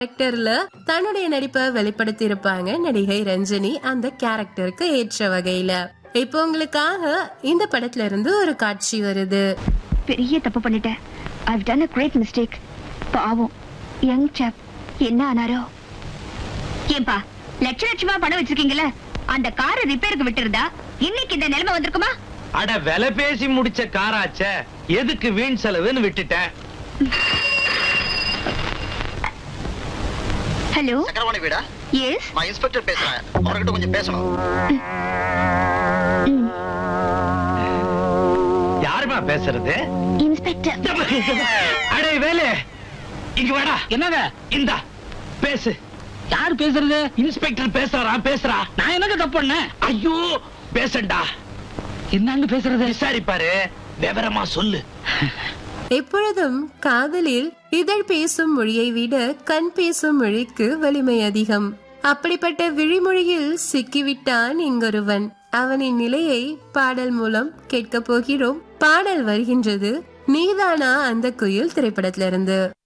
கேரக்டர்ல தன்னுடைய நடிப்பை வெளிப்படுத்தி இருப்பாங்க நடிகை ரஞ்சனி அந்த கேரக்டருக்கு ஏற்ற வகையில இப்போ உங்களுக்காக இந்த படத்துல இருந்து ஒரு காட்சி வருது பெரிய தப்பு பண்ணிட்டேன் I've done a great mistake பாவம் யங் chap என்ன ஆனாரோ ஏன்பா லட்ச லட்சமா பணம் வச்சிருக்கீங்கல்ல அந்த காரை ரிப்பேருக்கு விட்டிருந்தா இன்னைக்கு இந்த நிலைமை வந்திருக்குமா அட விலை பேசி முடிச்ச காராச்சே எதுக்கு வீண் செலவுன்னு விட்டுட்டேன் ஹலோ சக்கரவாணி வீடா எஸ் நான் இன்ஸ்பெக்டர் பேசுறேன் அவர்கிட்ட கொஞ்சம் பேசணும் யாருமா பேசுறது இன்ஸ்பெக்டர் அடே வேலு இங்க வாடா என்னங்க இந்தா பேசு யார் பேசுறது இன்ஸ்பெக்டர் பேசுறான் பேசுறா நான் என்னங்க தப்பு பண்ணேன் ஐயோ பேசண்டா என்னங்க பேசுறது விசாரிப்பாரு விவரமா சொல்லு எப்பொழுதும் காதலில் இதழ் பேசும் மொழியை விட கண் பேசும் மொழிக்கு வலிமை அதிகம் அப்படிப்பட்ட விழிமொழியில் சிக்கிவிட்டான் இங்கொருவன் அவனின் நிலையை பாடல் மூலம் கேட்க போகிறோம் பாடல் வருகின்றது நீதானா அந்த குயில் திரைப்படத்திலிருந்து